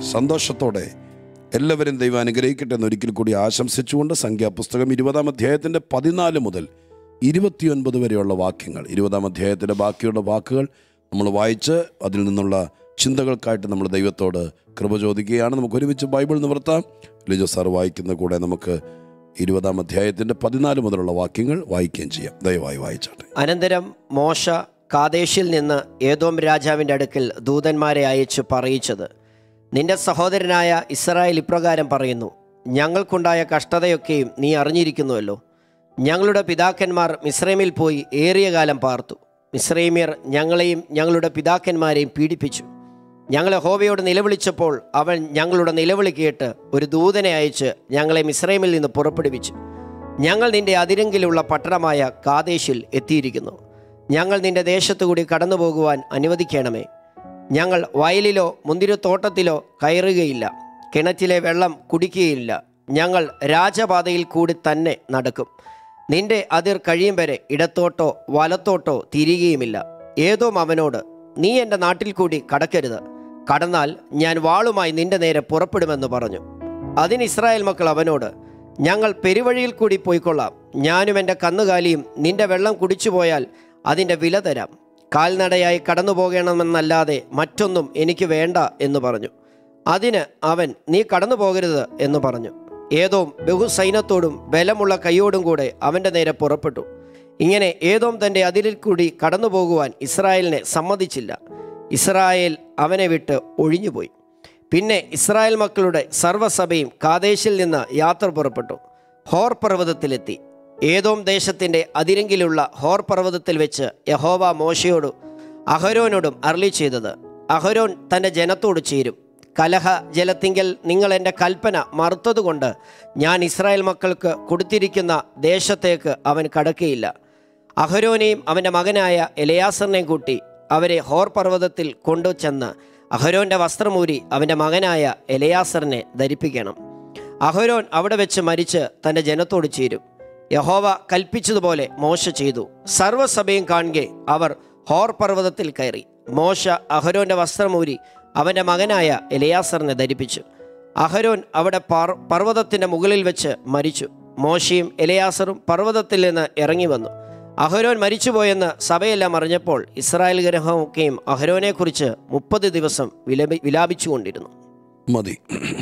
സന്തോഷത്തോടെ എല്ലാവരും ദൈവം അനുഗ്രഹിക്കട്ടെ എന്ന് ഒരിക്കൽ കൂടി ആശംസിച്ചുകൊണ്ട് സംഖ്യാപുസ്തകം ഇരുപതാം അധ്യായത്തിൻ്റെ പതിനാല് മുതൽ ഇരുപത്തിയൊൻപത് വരെയുള്ള വാക്യങ്ങൾ ഇരുപതാം അധ്യായത്തിൻ്റെ ബാക്കിയുള്ള വാക്കുകൾ നമ്മൾ വായിച്ച് അതിൽ നിന്നുള്ള ചിന്തകൾക്കായിട്ട് നമ്മൾ ദൈവത്തോട് കൃപ ചോദിക്കുകയാണ് നമുക്ക് ഒരുമിച്ച് ബൈബിൾ നിവർത്താം ലിജോ സാർ വായിക്കുന്ന കൂടെ നമുക്ക് ഇരുപതാം അധ്യായത്തിൻ്റെ പതിനാല് മുതലുള്ള വാക്യങ്ങൾ വായിക്കുകയും ചെയ്യാം ദയവായി വായിച്ചാട്ടെ അനന്തരം മോശ കാദേശിൽ നിന്ന് ഏതോം രാജാവിൻ്റെ അടുക്കൽ ദൂതന്മാരെ അയച്ചു പറയിച്ചത് നിന്റെ സഹോദരനായ ഇസ്രായേൽ ഇപ്രകാരം പറയുന്നു ഞങ്ങൾക്കുണ്ടായ കഷ്ടതയൊക്കെയും നീ അറിഞ്ഞിരിക്കുന്നുവല്ലോ ഞങ്ങളുടെ പിതാക്കന്മാർ മിസ്രൈമിൽ പോയി ഏറിയ കാലം പാർത്തു മിസ്രൈമ്യർ ഞങ്ങളെയും ഞങ്ങളുടെ പിതാക്കന്മാരെയും പീഡിപ്പിച്ചു ഞങ്ങൾ ഹോവയോട് നിലവിളിച്ചപ്പോൾ അവൻ ഞങ്ങളുടെ നിലവിളി കേട്ട് ഒരു ദൂതനെ അയച്ച് ഞങ്ങളെ മിസ്രൈമിൽ നിന്ന് പുറപ്പെടുവിച്ചു ഞങ്ങൾ നിന്റെ അതിരെങ്കിലുള്ള പട്ടണമായ കാദേശിൽ എത്തിയിരിക്കുന്നു ഞങ്ങൾ നിന്റെ ദേശത്തുകൂടി കടന്നു പോകുവാൻ അനുവദിക്കണമേ ഞങ്ങൾ വയലിലോ മുന്തിരിത്തോട്ടത്തിലോ കയറുകയില്ല കിണറ്റിലെ വെള്ളം കുടിക്കുകയില്ല ഞങ്ങൾ രാജപാതയിൽ കൂടി തന്നെ നടക്കും നിന്റെ അതിർ കഴിയും വരെ ഇടത്തോട്ടോ വലത്തോട്ടോ തിരികെയുമില്ല ഏതോ അവനോട് നീ എൻ്റെ നാട്ടിൽ കൂടി കടക്കരുത് കടന്നാൽ ഞാൻ വാളുമായി നിന്റെ നേരെ പുറപ്പെടുമെന്ന് പറഞ്ഞു അതിന് ഇസ്രായേൽ മക്കൾ അവനോട് ഞങ്ങൾ പെരുവഴിയിൽ കൂടി പോയിക്കൊള്ളാം ഞാനും എൻ്റെ കന്നുകാലിയും നിന്റെ വെള്ളം കുടിച്ചു പോയാൽ അതിൻ്റെ വില തരാം കാൽനടയായി കടന്നു പോകണമെന്നല്ലാതെ മറ്റൊന്നും എനിക്ക് വേണ്ട എന്ന് പറഞ്ഞു അതിന് അവൻ നീ കടന്നു പോകരുത് എന്ന് പറഞ്ഞു ഏതോ ബഹുസൈന്യത്തോടും ബലമുള്ള കൈയോടും കൂടെ അവൻ്റെ നേരെ പുറപ്പെട്ടു ഇങ്ങനെ ഏതോം തൻ്റെ അതിരിൽ കൂടി കടന്നു പോകുവാൻ ഇസ്രായേലിനെ സമ്മതിച്ചില്ല ഇസ്രായേൽ അവനെ വിട്ട് ഒഴിഞ്ഞുപോയി പിന്നെ ഇസ്രായേൽ മക്കളുടെ സർവ്വസഭയും കാദേശിൽ നിന്ന് യാത്ര പുറപ്പെട്ടു ഹോർ പർവ്വതത്തിലെത്തി ഏതോം ദേശത്തിൻ്റെ അതിരെങ്കിലുള്ള ഹോർ പർവ്വതത്തിൽ വെച്ച് യഹോവ മോശയോടും അഹരോനോടും അരളി ചെയ്തത് അഹരോൻ തൻ്റെ ജനത്തോട് ചേരും കലഹ ജലത്തിങ്കൽ നിങ്ങൾ എൻ്റെ കൽപ്പന മറുത്തതുകൊണ്ട് ഞാൻ ഇസ്രായേൽ മക്കൾക്ക് കൊടുത്തിരിക്കുന്ന ദേശത്തേക്ക് അവൻ കടക്കുകയില്ല അഹരോനെയും അവൻ്റെ മകനായ എലയാസറിനെയും കൂട്ടി അവരെ ഹോർ പർവ്വതത്തിൽ കൊണ്ടുചെന്ന് അഹരോൻ്റെ വസ്ത്രമൂരി അവൻ്റെ മകനായ എലയാസറിനെ ധരിപ്പിക്കണം അഹരോൻ അവിടെ വെച്ച് മരിച്ച് തൻ്റെ ജനത്തോട് ചേരും യഹോവ കൽപ്പിച്ചതുപോലെ മോശ ചെയ്തു സർവ്വസഭയും കാണുകെ അവർ ഹോർ പർവ്വതത്തിൽ കയറി മോശ അഹരോൻ്റെ വസ്ത്രമൂരി അവൻ്റെ മകനായ എലയാസറിനെ ധരിപ്പിച്ചു അഹരോൻ അവിടെ പർ പർവ്വതത്തിൻ്റെ മുകളിൽ വെച്ച് മരിച്ചു മോശയും എലയാസറും പർവ്വതത്തിൽ നിന്ന് ഇറങ്ങി വന്നു അഹരോൻ മരിച്ചുപോയെന്ന് സഭയെല്ലാം അറിഞ്ഞപ്പോൾ ഇസ്രായേൽ ഗ്രഹമൊക്കെയും അഹരോനെക്കുറിച്ച് മുപ്പത് ദിവസം വിലപി വിലാപിച്ചുകൊണ്ടിരുന്നു മതി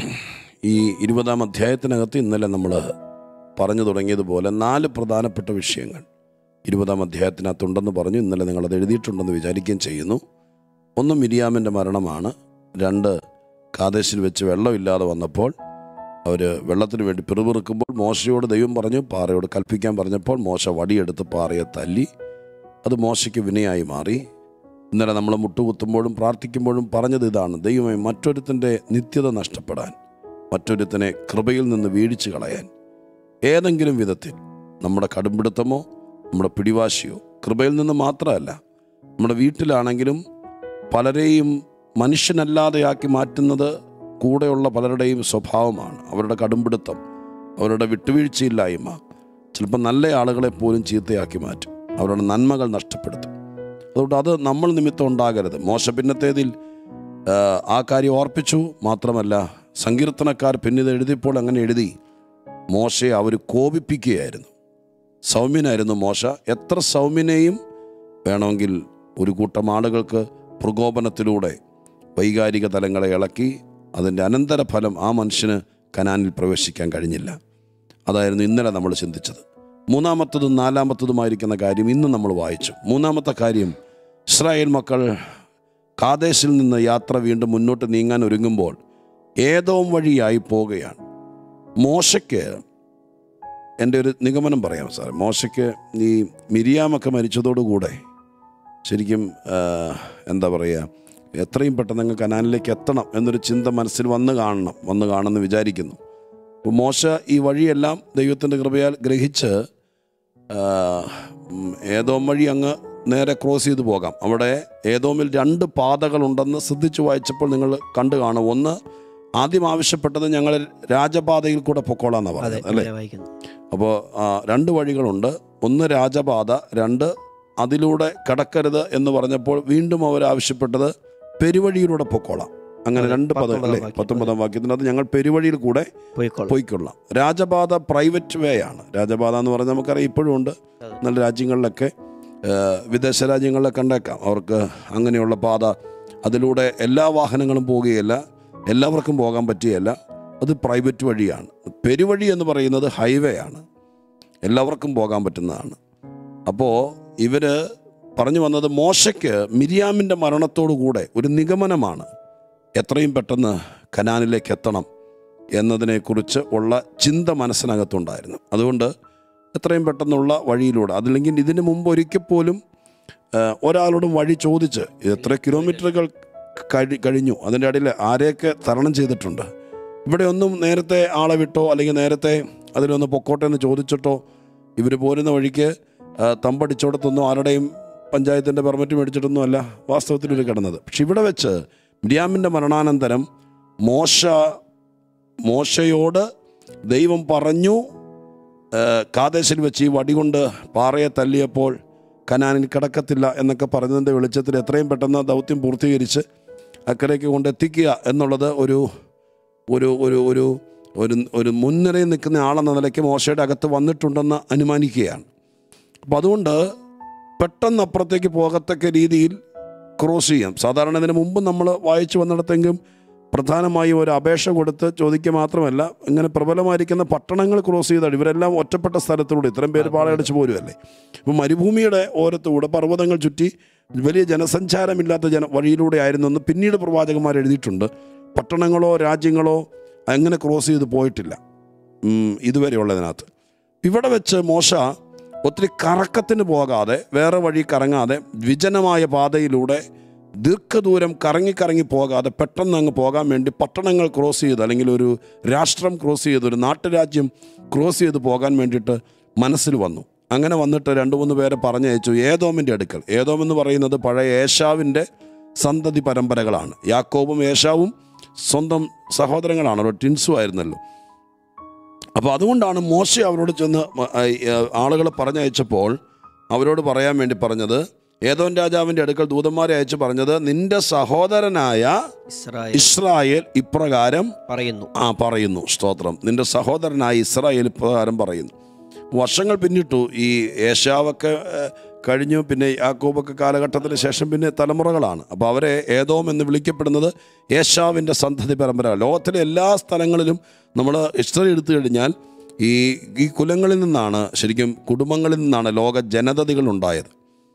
ഈ ഇരുപതാം അധ്യായത്തിനകത്ത് ഇന്നലെ നമ്മൾ പറഞ്ഞു തുടങ്ങിയതുപോലെ നാല് പ്രധാനപ്പെട്ട വിഷയങ്ങൾ ഇരുപതാം അധ്യായത്തിനകത്തുണ്ടെന്ന് പറഞ്ഞു ഇന്നലെ നിങ്ങളത് എഴുതിയിട്ടുണ്ടെന്ന് വിചാരിക്കുകയും ചെയ്യുന്നു ഒന്ന് മിരിയാമിൻ്റെ മരണമാണ് രണ്ട് കാദേശിൽ വെച്ച് വെള്ളമില്ലാതെ വന്നപ്പോൾ അവർ വെള്ളത്തിന് വേണ്ടി പിറുപിറുക്കുമ്പോൾ മോശയോട് ദൈവം പറഞ്ഞു പാറയോട് കൽപ്പിക്കാൻ പറഞ്ഞപ്പോൾ മോശ വടിയെടുത്ത് പാറയെ തല്ലി അത് മോശയ്ക്ക് വിനയായി മാറി ഇന്നലെ നമ്മൾ മുട്ടുകുത്തുമ്പോഴും പ്രാർത്ഥിക്കുമ്പോഴും പറഞ്ഞത് ഇതാണ് ദൈവമേ മറ്റൊരുത്തൻ്റെ നിത്യത നഷ്ടപ്പെടാൻ മറ്റൊരുത്തനെ കൃപയിൽ നിന്ന് വീഴിച്ചു കളയാൻ ഏതെങ്കിലും വിധത്തിൽ നമ്മുടെ കടുംപിടുത്തമോ നമ്മുടെ പിടിവാശിയോ കൃപയിൽ നിന്ന് മാത്രമല്ല നമ്മുടെ വീട്ടിലാണെങ്കിലും പലരെയും മനുഷ്യനല്ലാതെയാക്കി മാറ്റുന്നത് കൂടെയുള്ള പലരുടെയും സ്വഭാവമാണ് അവരുടെ കടുംപിടുത്തം അവരുടെ വിട്ടുവീഴ്ചയില്ലായ്മ ചിലപ്പോൾ നല്ല ആളുകളെ പോലും ചീത്തയാക്കി മാറ്റും അവരുടെ നന്മകൾ നഷ്ടപ്പെടുത്തും അതുകൊണ്ട് അത് നമ്മൾ നിമിത്തം ഉണ്ടാകരുത് മോശ പിന്നത്തേതിൽ ആ, ആ കാര്യം ഓർപ്പിച്ചു മാത്രമല്ല സങ്കീർത്തനക്കാർ പിന്നീട് എഴുതിയപ്പോൾ അങ്ങനെ എഴുതി മോശയെ അവർ കോപിപ്പിക്കുകയായിരുന്നു സൗമ്യനായിരുന്നു മോശ എത്ര സൗമ്യനെയും വേണമെങ്കിൽ ഒരു കൂട്ടം ആളുകൾക്ക് പ്രകോപനത്തിലൂടെ വൈകാരിക തലങ്ങളെ ഇളക്കി അതിൻ്റെ അനന്തരഫലം ആ മനുഷ്യന് കനാനിൽ പ്രവേശിക്കാൻ കഴിഞ്ഞില്ല അതായിരുന്നു ഇന്നലെ നമ്മൾ ചിന്തിച്ചത് മൂന്നാമത്തതും നാലാമത്തതുമായിരിക്കുന്ന കാര്യം ഇന്ന് നമ്മൾ വായിച്ചു മൂന്നാമത്തെ കാര്യം ഇസ്രായേൽ മക്കൾ കാദേശിൽ നിന്ന് യാത്ര വീണ്ടും മുന്നോട്ട് നീങ്ങാൻ ഒരുങ്ങുമ്പോൾ ഏതോ വഴിയായി പോവുകയാണ് മോശയ്ക്ക് എൻ്റെ ഒരു നിഗമനം പറയാം സാർ മോശയ്ക്ക് ഈ മിരിയാമൊക്കെ മരിച്ചതോടുകൂടെ ശരിക്കും ആ, എന്താ പറയുക എത്രയും പെട്ടെന്ന് അങ്ങ് കനാലിലേക്ക് എത്തണം എന്നൊരു ചിന്ത മനസ്സിൽ വന്ന് കാണണം വന്ന് കാണുമെന്ന് വിചാരിക്കുന്നു അപ്പോൾ മോശ ഈ വഴിയെല്ലാം ദൈവത്തിൻ്റെ കൃപയാൽ ഗ്രഹിച്ച് ആ, ഉം, ഏതോം വഴി അങ്ങ് നേരെ ക്രോസ് ചെയ്ത് പോകാം അവിടെ ഏതോമിൽ രണ്ട് പാതകളുണ്ടെന്ന് ശ്രദ്ധിച്ചു വായിച്ചപ്പോൾ നിങ്ങൾ കണ്ടു കാണും ഒന്ന് ആദ്യം ആവശ്യപ്പെട്ടത് ഞങ്ങൾ രാജപാതയിൽ കൂടെ പൊക്കോളാന്നാണ് അതെ പറഞ്ഞത് അല്ലേ ഇങ്ങനെ വായിക്കുന്നു അപ്പോൾ രണ്ട് വഴികളുണ്ട് ഒന്ന് രാജപാത രണ്ട് അതിലൂടെ കടക്കരുത് എന്ന് പറഞ്ഞപ്പോൾ വീണ്ടും അവർ ആവശ്യപ്പെട്ടത് പെരുവഴിയിലൂടെ പൊക്കോളാം അങ്ങനെ രണ്ട് പദം പത്തൊമ്പതാം അല്ലേ വാക്യം. പത്തൊമ്പതാം വാക്യത്തിനകത്ത് ഞങ്ങൾ പെരുവഴിയിൽ കൂടെ പോയിക്കോളാം പോയിക്കൊള്ളാം രാജപാത പ്രൈവറ്റ് വേ ആണ് രാജപാത എന്ന് പറഞ്ഞാൽ നമുക്കറിയാം ഇപ്പോഴും ഉണ്ട് നല്ല രാജ്യങ്ങളിലൊക്കെ ആ, വിദേശ രാജ്യങ്ങളിലെ കണ്ടേക്കാം അവർക്ക് അങ്ങനെയുള്ള പാത അതിലൂടെ എല്ലാ വാഹനങ്ങളും പോവുകയല്ല എല്ലാവർക്കും പോകാൻ പറ്റുകയല്ല അത് പ്രൈവറ്റ് വഴിയാണ് പെരുവഴി എന്ന് പറയുന്നത് ഹൈവേ ആണ് എല്ലാവർക്കും പോകാൻ പറ്റുന്നതാണ് അപ്പോൾ ഇവർ പറഞ്ഞു വന്നത് മോശയ്ക്ക് മിരിയാമിൻ്റെ മരണത്തോടു കൂടെ ഒരു നിഗമനമാണ് എത്രയും പെട്ടെന്ന് കനാനിലേക്ക് എത്തണം എന്നതിനെക്കുറിച്ച് ഉള്ള ചിന്ത മനസ്സിനകത്തുണ്ടായിരുന്നു അതുകൊണ്ട് എത്രയും പെട്ടെന്നുള്ള വഴിയിലൂടെ അതില്ലെങ്കിൽ ഇതിനു മുമ്പ് ഒരിക്കൽ പോലും ആ, ഒരാളോടും വഴി ചോദിച്ച് എത്ര കിലോമീറ്ററുകൾ കഴി കഴിഞ്ഞു അതിൻ്റെ ഇടയിൽ ആരെയൊക്കെ തരണം ചെയ്തിട്ടുണ്ട് ഇവിടെ ഒന്നും നേരത്തെ ആളെ വിട്ടോ അല്ലെങ്കിൽ നേരത്തെ അതിലൊന്ന് പൊക്കോട്ടെ എന്ന് ചോദിച്ചിട്ടോ ഇവർ പോരുന്ന വഴിക്ക് ആ, തമ്പടിച്ചോടത്തൊന്നും ആരുടെയും പഞ്ചായത്തിൻ്റെ പെർമിറ്റ് മേടിച്ചിട്ടൊന്നും അല്ല വാസ്തവത്തിൽ ഇവർ കിടന്നത് പക്ഷെ ഇവിടെ വെച്ച് മിരിയാമിൻ്റെ മരണാനന്തരം മോശ മോശയോട് ദൈവം പറഞ്ഞു ആ, കാദേശിൽ വെച്ച് ഈ വടികൊണ്ട് പാറയെ തല്ലിയപ്പോൾ കനാനിൽ കിടക്കത്തില്ല എന്നൊക്കെ പറഞ്ഞതിൻ്റെ വെളിച്ചത്തിൽ എത്രയും പെട്ടെന്ന് ദൗത്യം പൂർത്തീകരിച്ച് അക്കരയ്ക്ക് കൊണ്ടെത്തിക്കുക എന്നുള്ളത് ഒരു ഒരു ഒരു ഒരു ഒരു ഒരു മുൻനിരയിൽ നിൽക്കുന്ന ആളെന്ന നിലയ്ക്ക് മോശയുടെ അകത്ത് വന്നിട്ടുണ്ടെന്ന് അനുമാനിക്കുകയാണ് അപ്പം അതുകൊണ്ട് പെട്ടെന്ന് അപ്പുറത്തേക്ക് പോകത്തക്ക രീതിയിൽ ക്രോസ് ചെയ്യാം സാധാരണ ഇതിന് മുമ്പ് നമ്മൾ വായിച്ചു വന്നിടത്തെങ്കിലും പ്രധാനമായും ഒരു അപേക്ഷ കൊടുത്ത് ചോദിക്കുക മാത്രമല്ല ഇങ്ങനെ പ്രബലമായിരിക്കുന്ന പട്ടണങ്ങൾ ക്രോസ് ചെയ്താണ് ഇവരെല്ലാം ഒറ്റപ്പെട്ട സ്ഥലത്തൂടെ ഇത്രയും പേര് പാളയടിച്ച് പോരുമല്ലേ ഇപ്പം മരുഭൂമിയുടെ ഓരത്തൂടെ പർവ്വതങ്ങൾ ചുറ്റി വലിയ ജനസഞ്ചാരമില്ലാത്ത ജന വഴിയിലൂടെ ആയിരുന്നു എന്ന് പിന്നീട് പ്രവാചകന്മാർ എഴുതിയിട്ടുണ്ട് പട്ടണങ്ങളോ രാജ്യങ്ങളോ അങ്ങനെ ക്രോസ് ചെയ്ത് പോയിട്ടില്ല ഉം, ഇതുവരെയുള്ളതിനകത്ത് ഇവിടെ വെച്ച് മോശ ഒത്തിരി കറക്കത്തിന് പോകാതെ വേറെ വഴി കറങ്ങാതെ വിജനമായ പാതയിലൂടെ ദീർഘദൂരം കറങ്ങി കറങ്ങി പോകാതെ പെട്ടെന്ന് അങ്ങ് പോകാൻ വേണ്ടി പട്ടണങ്ങൾ ക്രോസ് ചെയ്ത് അല്ലെങ്കിൽ ഒരു രാഷ്ട്രം ക്രോസ് ചെയ്ത് ഒരു നാട്ടുരാജ്യം ക്രോസ് ചെയ്ത് പോകാൻ വേണ്ടിയിട്ട് മനസ്സിൽ വന്നു അങ്ങനെ വന്നിട്ട് രണ്ട് മൂന്ന് പേരെ പറഞ്ഞയച്ചു ഏതോമിൻ്റെ അടുക്കൽ ഏതോം എന്ന് പറയുന്നത് പഴയ ഏഷാവിൻ്റെ സന്തതി പരമ്പരകളാണ് യാക്കോബും ഏഷാവും സ്വന്തം സഹോദരങ്ങളാണല്ലോ ടിൻസും ആയിരുന്നല്ലോ അപ്പോൾ അതുകൊണ്ടാണ് മോശ അവരോട് ചെന്ന് മ- ആ, ഈ, ആ, ആളുകളെ പറഞ്ഞയച്ചപ്പോൾ അവരോട് പറയാൻ വേണ്ടി പറഞ്ഞത് ഏതോൻ രാജാവിൻ്റെ അടുക്കൽ ദൂതന്മാരെ അയച്ച് പറഞ്ഞത് നിന്റെ സഹോദരനായ ഇസ്രായേൽ ഇസ്രായേൽ ഇപ്രകാരം പറയുന്നു ആ പറയുന്നു സ്തോത്രം നിന്റെ സഹോദരനായ ഇസ്രായേൽ ഇപ്രകാരം പറയുന്നു വർഷങ്ങൾ പിന്നിട്ടു ഈ ഏഷ്യാവൊക്കെ ഏഹ്, കഴിഞ്ഞു പിന്നെ യാക്കോബൊക്കെ കാലഘട്ടത്തിന് ശേഷം പിന്നെ തലമുറകളാണ് അപ്പോൾ അവരെ ഏതോം എന്ന് വിളിക്കപ്പെടുന്നത് ഏഷ്യാവിൻ്റെ സന്തതി പരമ്പര ലോകത്തിലെ എല്ലാ സ്ഥലങ്ങളിലും നമ്മൾ ഹിസ്റ്ററി എടുത്തു കഴിഞ്ഞാൽ ഈ ഈ കുലങ്ങളിൽ നിന്നാണ് ശരിക്കും കുടുംബങ്ങളിൽ നിന്നാണ് ലോക ജനതകൾ ഉണ്ടായത്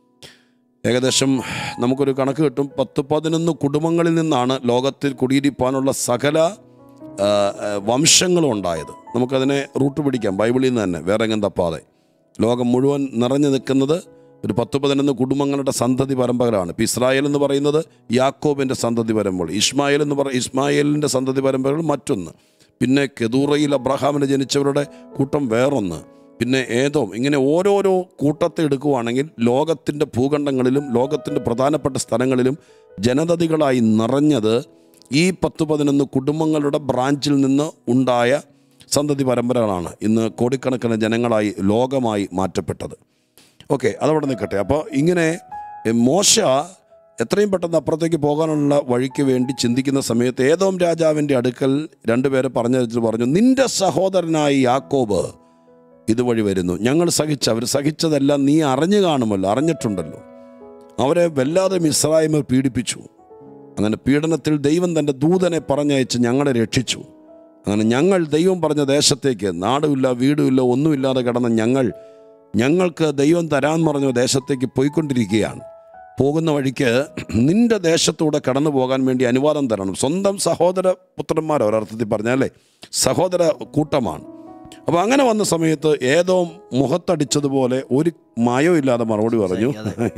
ഏകദേശം നമുക്കൊരു കണക്ക് കിട്ടും പത്ത് പതിനൊന്ന് കുടുംബങ്ങളിൽ നിന്നാണ് ലോകത്തിൽ കുടിയിരിപ്പാനുള്ള സകല ആ, ആ, വംശങ്ങളും ഉണ്ടായത് നമുക്കതിനെ റൂട്ട് പിടിക്കാം ബൈബിളിൽ നിന്ന് തന്നെ വേറെ എങ്ങും തപ്പാതെ ലോകം മുഴുവൻ നിറഞ്ഞു നിൽക്കുന്നത് ഒരു പത്ത് പതിനൊന്ന് കുടുംബങ്ങളുടെ സന്തതി പരമ്പരകളാണ് ഇപ്പം ഇസ്രായേൽ എന്ന് പറയുന്നത് യാക്കോബിൻ്റെ സന്തതി പരമ്പര ഇസ്മായേൽ എന്ന് പറ ഇസ്മായേലിൻ്റെ സന്തതി പരമ്പരകൾ മറ്റൊന്ന് പിന്നെ കെതൂറയിൽ അബ്രഹാമിന് ജനിച്ചവരുടെ കൂട്ടം വേറൊന്ന് പിന്നെ ഏതോം ഇങ്ങനെ ഓരോരോ കൂട്ടത്തെ എടുക്കുവാണെങ്കിൽ ലോകത്തിൻ്റെ ഭൂഖണ്ഡങ്ങളിലും ലോകത്തിൻ്റെ പ്രധാനപ്പെട്ട സ്ഥലങ്ങളിലും ജനതതികളായി നിറഞ്ഞത് ഈ പത്ത് പതിനൊന്ന് കുടുംബങ്ങളുടെ ബ്രാഞ്ചിൽ നിന്ന് ഉണ്ടായ സന്തതി പരമ്പരകളാണ് ഇന്ന് കോടിക്കണക്കിന് ജനങ്ങളായി ലോകമായി മാറ്റപ്പെട്ടത് ഓക്കെ അതവിടെ നിൽക്കട്ടെ അപ്പോൾ ഇങ്ങനെ എ, മോശ എത്രയും പെട്ടെന്ന് അപ്പുറത്തേക്ക് പോകാനുള്ള വഴിക്ക് വേണ്ടി ചിന്തിക്കുന്ന സമയത്ത് ഏതോം രാജാവിൻ്റെ അടുക്കൽ രണ്ടുപേരെ പറഞ്ഞു പറഞ്ഞു നിന്റെ സഹോദരനായ യാക്കോബ് ഇതുവഴി വരുന്നു ഞങ്ങൾ സഹിച്ച അവർ സഹിച്ചതെല്ലാം നീ അറിഞ്ഞു കാണുമല്ലോ അറിഞ്ഞിട്ടുണ്ടല്ലോ അവരെ വല്ലാതെ മിസ്രായ്മ പീഡിപ്പിച്ചു അങ്ങനെ പീഡനത്തിൽ ദൈവം തൻ്റെ ദൂതനെ പറഞ്ഞയച്ച് ഞങ്ങളെ രക്ഷിച്ചു അങ്ങനെ ഞങ്ങൾ ദൈവം പറഞ്ഞ ദേശത്തേക്ക് നാടുമില്ല വീടുമില്ല ഒന്നുമില്ലാതെ കിടന്ന ഞങ്ങൾ ഞങ്ങൾക്ക് ദൈവം തരാൻ പറഞ്ഞ ദേശത്തേക്ക് പോയിക്കൊണ്ടിരിക്കുകയാണ് പോകുന്ന വഴിക്ക് നിന്റെ ദേശത്തൂടെ കടന്നു പോകാൻ വേണ്ടി അനുവാദം തരണം സ്വന്തം സഹോദര പുത്രന്മാർ ഒരർത്ഥത്തിൽ പറഞ്ഞാലേ സഹോദര കൂട്ടമാണ് അപ്പോൾ അങ്ങനെ വന്ന സമയത്ത് ഏതോ മുഖത്തടിച്ചതുപോലെ ഒരു മയോ ഇല്ലാതെ മറുപടി പറഞ്ഞു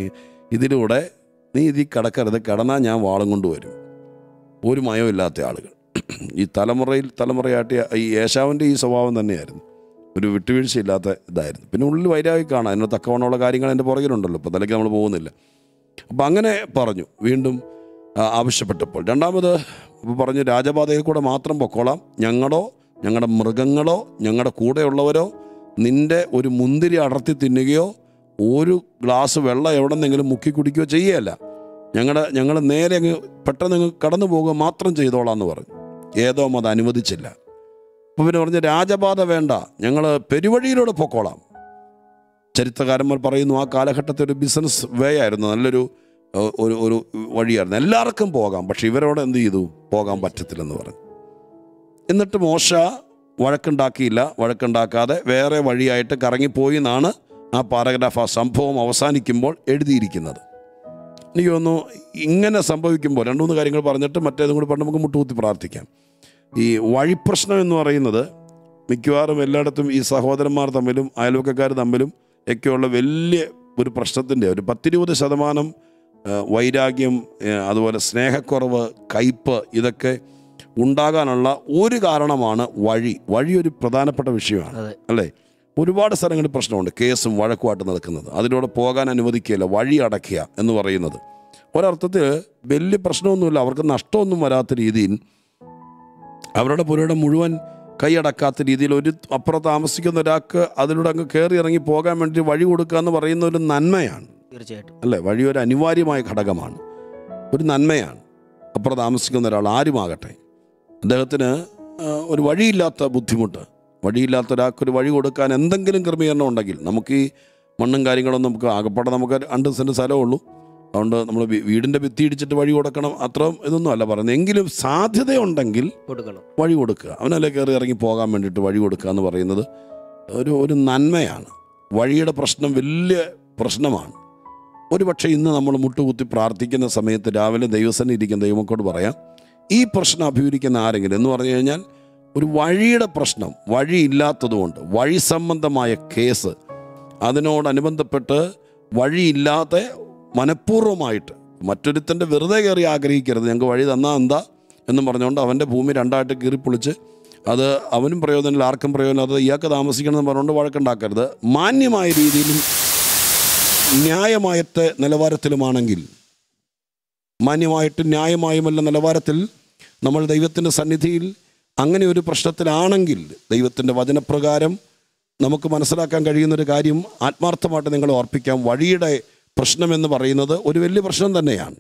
ഇതിലൂടെ നീ ഇതിൽ കടക്കരുത് കടന്നാൽ ഞാൻ വാളും കൊണ്ടുവരും ഒരു മയോ ഇല്ലാത്ത ആളുകൾ ഈ തലമുറയിൽ തലമുറയായിട്ട് ഈ യേശാവിൻ്റെ ഈ സ്വഭാവം തന്നെയായിരുന്നു ഒരു വിട്ടുവീഴ്ചയില്ലാത്ത ഇതായിരുന്നു പിന്നെ ഉള്ളിൽ വൈരാഗ്യം കാണാം അതിന് തക്കവണ്ണമുള്ള കാര്യങ്ങൾ എൻ്റെ പുറകിലുണ്ടല്ലോ ഇപ്പോൾ തലയ്ക്ക് നമ്മൾ പോകുന്നില്ല അപ്പം അങ്ങനെ പറഞ്ഞു വീണ്ടും ആ, ആവശ്യപ്പെട്ടപ്പോൾ രണ്ടാമത് ഇപ്പൊ പറഞ്ഞു രാജപാതയിൽ കൂടെ മാത്രം പൊക്കോളാം ഞങ്ങളോ ഞങ്ങളുടെ മൃഗങ്ങളോ ഞങ്ങളുടെ കൂടെയുള്ളവരോ നിന്റെ ഒരു മുന്തിരി അടർത്തി തിന്നുകയോ ഒരു ഗ്ലാസ് വെള്ളം എവിടെന്നെങ്കിലും മുക്കി കുടിക്കുകയോ ചെയ്യുകയല്ല ഞങ്ങളുടെ ഞങ്ങൾ നേരെ അങ്ങ് പെട്ടെന്ന് അങ്ങ് കടന്നു പോകുക മാത്രം ചെയ്തോളാം എന്ന് പറഞ്ഞു ഏതോ അത് അനുവദിച്ചില്ല അപ്പോൾ പിന്നെ പറഞ്ഞ് രാജപാത വേണ്ട ഞങ്ങൾ പെരുവഴിയിലൂടെ പൊക്കോളാം ചരിത്രകാരന്മാർ പറയുന്നു ആ കാലഘട്ടത്തെ ഒരു ബിസിനസ് വേ ആയിരുന്നു നല്ലൊരു ഏഹ്, ഒരു ഒരു വഴിയായിരുന്നു എല്ലാവർക്കും പോകാം പക്ഷെ ഇവരോട് എന്ത് ചെയ്തു പോകാൻ പറ്റത്തില്ലെന്ന് പറഞ്ഞു എന്നിട്ട് മോശ വഴക്കുണ്ടാക്കിയില്ല വഴക്കുണ്ടാക്കാതെ വേറെ വഴിയായിട്ട് കറങ്ങിപ്പോയി എന്നാണ് ആ പാരഗ്രാഫ് ആ സംഭവം അവസാനിക്കുമ്പോൾ എഴുതിയിരിക്കുന്നത് എനിക്ക് തോന്നുന്നു ഇങ്ങനെ സംഭവിക്കുമ്പോൾ രണ്ട് മൂന്ന് കാര്യങ്ങൾ പറഞ്ഞിട്ട് മറ്റേതും കൂടി പറഞ്ഞ് നമുക്ക് മുട്ടുകുത്തി പ്രാർത്ഥിക്കാം ഈ വഴിപ്രശ്നം എന്ന് പറയുന്നത് മിക്കവാറും എല്ലായിടത്തും ഈ സഹോദരന്മാർ തമ്മിലും അയൽവക്കക്കാർ തമ്മിലും ഒക്കെയുള്ള വലിയ ഒരു പ്രശ്നത്തിൻ്റെ ഒരു പത്തിരുപത് ശതമാനം ആ, വൈരാഗ്യം ആ, അതുപോലെ സ്നേഹക്കുറവ് കയ്പ് ഇതൊക്കെ ഉണ്ടാകാനുള്ള ഒരു കാരണമാണ് വഴി വഴി ഒരു പ്രധാനപ്പെട്ട വിഷയമാണ് അതെ അല്ലേ ഒരുപാട് സ്ഥലങ്ങളിൽ പ്രശ്നമുണ്ട് കേസും വഴക്കുമായിട്ട് നടക്കുന്നത് അതിലൂടെ പോകാൻ അനുവദിക്കുകയില്ല വഴി അടയ്ക്കുക എന്ന് പറയുന്നത് ഒരർത്ഥത്തിൽ വലിയ പ്രശ്നമൊന്നുമില്ല അവർക്ക് നഷ്ടമൊന്നും വരാത്ത രീതിയിൽ അവരുടെ പുരയുടെ മുഴുവൻ കൈയടക്കാത്ത രീതിയിൽ ഒരു അപ്പുറം താമസിക്കുന്ന ഒരാൾക്ക് അതിലൂടെ അങ്ങ് കയറി ഇറങ്ങി പോകാൻ വേണ്ടി വഴി കൊടുക്കുക എന്ന് പറയുന്ന ഒരു നന്മയാണ് തീർച്ചയായിട്ടും അല്ലേ വഴി ഒരു അനിവാര്യമായ ഘടകമാണ് ഒരു നന്മയാണ് അപ്പുറം താമസിക്കുന്ന ഒരാൾ ആരുമാകട്ടെ അദ്ദേഹത്തിന് ആ, ഒരു വഴിയില്ലാത്ത ബുദ്ധിമുട്ട് വഴിയില്ലാത്ത ഒരാൾക്ക് ഒരു വഴി കൊടുക്കാൻ എന്തെങ്കിലും ക്രമീകരണം ഉണ്ടെങ്കിൽ നമുക്ക് ഈ മണ്ണും കാര്യങ്ങളൊന്നും നമുക്ക് ആകപ്പാടെ നമുക്ക് രണ്ട് സെൻറ്റ് സ്ഥലമേ ഉള്ളൂ അതുകൊണ്ട് നമ്മൾ വീടിൻ്റെ ഭിത്തി ഇടിച്ചിട്ട് വഴി കൊടുക്കണം അത്രയും ഇതൊന്നും അല്ല പറയുന്നത് എങ്കിലും സാധ്യതയുണ്ടെങ്കിൽ കൊടുക്കണം വഴി കൊടുക്കുക അവനല്ലേ കയറി ഇറങ്ങി പോകാൻ വേണ്ടിയിട്ട് വഴി കൊടുക്കുക എന്ന് പറയുന്നത് ഒരു ഒരു നന്മയാണ് വഴിയുടെ പ്രശ്നം വലിയ പ്രശ്നമാണ് ഒരു പക്ഷേ ഇന്ന് നമ്മൾ മുട്ടുകുത്തി പ്രാർത്ഥിക്കുന്ന സമയത്ത് രാവിലെ ദൈവസന്നെ ഇരിക്കുന്ന ദൈവമക്കോട് പറയാം ഈ പ്രശ്നം അഭിമുഖിക്കുന്ന ആരെങ്കിലും എന്ന് പറഞ്ഞു കഴിഞ്ഞാൽ ഒരു വഴിയുടെ പ്രശ്നം വഴിയില്ലാത്തതുകൊണ്ട് വഴി സംബന്ധമായ കേസ് അതിനോടനുബന്ധപ്പെട്ട് വഴിയില്ലാതെ മനഃപൂർവ്വമായിട്ട് മറ്റൊരുത്തൻ്റെ വെറുതെ കയറി ആഗ്രഹിക്കരുത് ഞങ്ങൾക്ക് വഴി തന്നാൽ എന്താ എന്നും പറഞ്ഞുകൊണ്ട് അവൻ്റെ ഭൂമി രണ്ടായിട്ട് കീറിപ്പൊളിച്ച് അത് അവനും പ്രയോജനമില്ല ആർക്കും പ്രയോജനം അത് ഇയാൾക്ക് താമസിക്കണം എന്ന് പറഞ്ഞുകൊണ്ട് വഴക്കുണ്ടാക്കരുത് മാന്യമായ രീതിയിലും ന്യായമായത്തെ നിലവാരത്തിലുമാണെങ്കിൽ മാന്യമായിട്ട് ന്യായമായുമല്ല നിലവാരത്തിൽ നമ്മൾ ദൈവത്തിൻ്റെ സന്നിധിയിൽ അങ്ങനെ ഒരു പ്രശ്നത്തിലാണെങ്കിൽ ദൈവത്തിൻ്റെ വചനപ്രകാരം നമുക്ക് മനസ്സിലാക്കാൻ കഴിയുന്നൊരു കാര്യം ആത്മാർത്ഥമായിട്ട് നിങ്ങൾ ഓർപ്പിക്കാം വഴിയുടെ പ്രശ്നമെന്ന് പറയുന്നത് ഒരു വലിയ പ്രശ്നം തന്നെയാണ്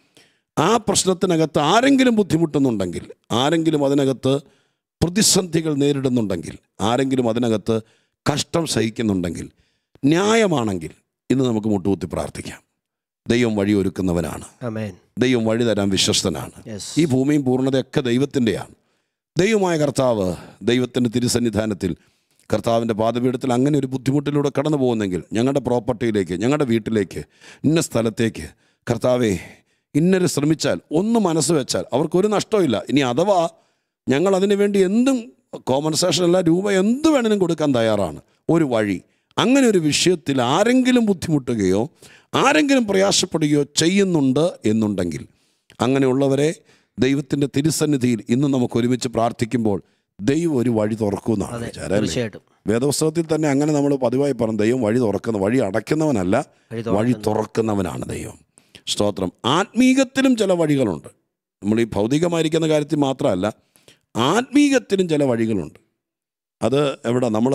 ആ പ്രശ്നത്തിനകത്ത് ആരെങ്കിലും ബുദ്ധിമുട്ടുന്നുണ്ടെങ്കിൽ ആരെങ്കിലും അതിനകത്ത് പ്രതിസന്ധികൾ നേരിടുന്നുണ്ടെങ്കിൽ ആരെങ്കിലും അതിനകത്ത് കഷ്ടം സഹിക്കുന്നുണ്ടെങ്കിൽ ന്യായമാണെങ്കിൽ ഇന്ന് നമുക്ക് മുട്ടുകുത്തി പ്രാർത്ഥിക്കാം ദൈവം വഴിയൊരുക്കുന്നവനാണ് അമേൻ ദൈവം വഴി തരാൻ വിശ്വസ്തനാണ് യെസ് ഈ ഭൂമിയും പൂർണ്ണതയൊക്കെ ദൈവത്തിൻ്റെയാണ് ദൈവമായ കർത്താവ് ദൈവത്തിൻ്റെ തിരുസന്നിധാനത്തിൽ കർത്താവിൻ്റെ പാദപീഠത്തിൽ അങ്ങനെ ഒരു ബുദ്ധിമുട്ടിലൂടെ കടന്നു പോകുന്നെങ്കിൽ ഞങ്ങളുടെ പ്രോപ്പർട്ടിയിലേക്ക് ഞങ്ങളുടെ വീട്ടിലേക്ക് ഇന്ന സ്ഥലത്തേക്ക് കർത്താവെ ഇന്നര് ശ്രമിച്ചാൽ ഒന്ന് മനസ്സ് വെച്ചാൽ അവർക്കൊരു നഷ്ടമില്ല ഇനി അഥവാ ഞങ്ങൾ അതിനു വേണ്ടി എന്തും കോമ്പൻസേഷൻ അല്ല രൂപ എന്ത് വേണേലും കൊടുക്കാൻ തയ്യാറാണ് ഒരു വഴി അങ്ങനെ ഒരു വിഷയത്തിൽ ആരെങ്കിലും ബുദ്ധിമുട്ടുകയോ ആരെങ്കിലും പ്രയാസപ്പെടുകയോ ചെയ്യുന്നുണ്ട് എന്നുണ്ടെങ്കിൽ അങ്ങനെയുള്ളവരെ ദൈവത്തിൻ്റെ തിരുസന്നിധിയിൽ ഇന്ന് നമുക്ക് ഒരുമിച്ച് പ്രാർത്ഥിക്കുമ്പോൾ ദൈവം ഒരു വഴി തുറക്കുമെന്നാണ് അതെ വിചാരം അല്ലേ? തീർച്ചയായിട്ടും വേദപുസ്തകത്തിൽ തന്നെ അങ്ങനെ നമ്മൾ പതിവായി പറഞ്ഞു ദൈവം വഴി തുറക്കുന്ന വഴി അടയ്ക്കുന്നവനല്ല വഴി വഴി തുറക്കുന്നവനാണ് ദൈവം സ്തോത്രം ആത്മീകത്തിലും ചില വഴികളുണ്ട് നമ്മൾ ഈ ഭൗതികമായിരിക്കുന്ന കാര്യത്തിൽ മാത്രമല്ല ആത്മീകത്തിലും ചില വഴികളുണ്ട് അത് എവിടെ നമ്മൾ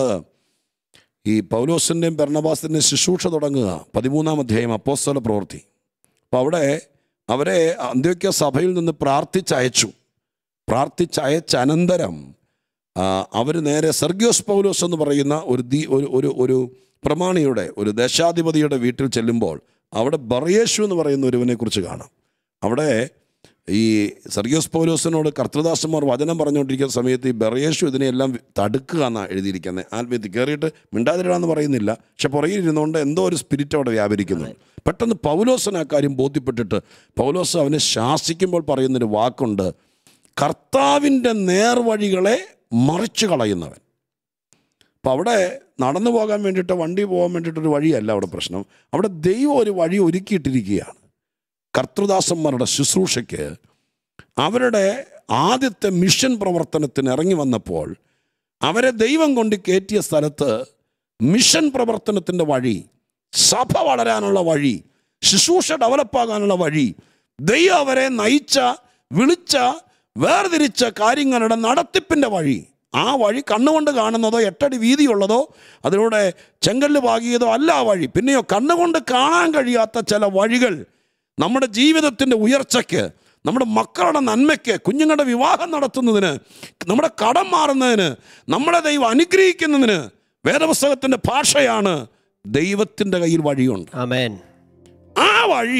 ഈ പൗലോസിൻ്റെയും ഭരണവാസിൻ്റെയും ശുശ്രൂഷ തുടങ്ങുക പതിമൂന്നാം അധ്യായം അപ്പോസ്തല പ്രവൃത്തി അപ്പോൾ അവിടെ അവരെ അന്ത്യോക്യ സഭയിൽ നിന്ന് പ്രാർത്ഥിച്ചയച്ചു പ്രാർത്ഥിച്ചയച്ച അനന്തരം അവർ നേരെ സെർഗ്യോസ് പൗലോസ് എന്ന് പറയുന്ന ഒരു ദീ ഒരു ഒരു ഒരു പ്രമാണിയുടെ ഒരു ദേശാധിപതിയുടെ വീട്ടിൽ ചെല്ലുമ്പോൾ അവിടെ ബറിയേഷു എന്ന് പറയുന്ന ഒരുവനെ കുറിച്ച് കാണാം അവിടെ ഈ സർഗിയോസ് പൗലോസിനോട് കർത്തൃദാസന്മാർ വചനം പറഞ്ഞുകൊണ്ടിരിക്കുന്ന സമയത്ത് ഈ ബറിയേഷു ഇതിനെയെല്ലാം തടുക്കുക എന്നാണ് എഴുതിയിരിക്കുന്നത് ആത്മീയത്തിൽ കയറിയിട്ട് മിണ്ടാതിരിടാന്ന് പറയുന്നില്ല പക്ഷെ പുറകിൽ ഇരുന്നുകൊണ്ട് എന്തോ ഒരു സ്പിരിറ്റ് അവിടെ വ്യാപരിക്കുന്നു പെട്ടെന്ന് പൗലോസിന് ആ കാര്യം ബോധ്യപ്പെട്ടിട്ട് പൗലോസ് അവനെ ശാസിക്കുമ്പോൾ പറയുന്നൊരു വാക്കുണ്ട് കർത്താവിൻ്റെ നേർവഴികളെ മറിച്ചു കളയുന്നവൻ അപ്പം അവിടെ നടന്നു പോകാൻ വേണ്ടിയിട്ട് വണ്ടി പോകാൻ വേണ്ടിയിട്ടൊരു വഴിയല്ല അവിടെ പ്രശ്നം അവിടെ ദൈവം ഒരു വഴി ഒരുക്കിയിട്ടിരിക്കുകയാണ് കർത്തൃദാസന്മാരുടെ ശുശ്രൂഷയ്ക്ക് അവരുടെ ആദ്യത്തെ മിഷൻ പ്രവർത്തനത്തിന് ഇറങ്ങി വന്നപ്പോൾ അവരെ ദൈവം കൊണ്ട് കയറ്റിയ സ്ഥലത്ത് മിഷൻ പ്രവർത്തനത്തിൻ്റെ വഴി സഭ വളരാനുള്ള വഴി ശുശ്രൂഷ ഡെവലപ്പാകാനുള്ള വഴി ദൈവം അവരെ നയിച്ച വിളിച്ച വേർതിരിച്ച കാര്യങ്ങളുടെ നടത്തിപ്പിൻ്റെ വഴി ആ വഴി കണ്ണുകൊണ്ട് കാണുന്നതോ എട്ടടി വീതിയുള്ളതോ അതിലൂടെ ചെങ്കല്ല് പാകിയതോ അല്ല ആ വഴി പിന്നെയോ കണ്ണുകൊണ്ട് കാണാൻ കഴിയാത്ത ചില വഴികൾ നമ്മുടെ ജീവിതത്തിൻ്റെ ഉയർച്ചയ്ക്ക് നമ്മുടെ മക്കളുടെ നന്മയ്ക്ക് കുഞ്ഞുങ്ങളുടെ വിവാഹം നടത്തുന്നതിന് നമ്മുടെ കടം മാറുന്നതിന് നമ്മളെ ദൈവം അനുഗ്രഹിക്കുന്നതിന് വേദപുസ്തകത്തിൻ്റെ ഭാഷയാണ് ദൈവത്തിൻ്റെ കയ്യിൽ വഴിയുണ്ട് ആമേൻ ആ വഴി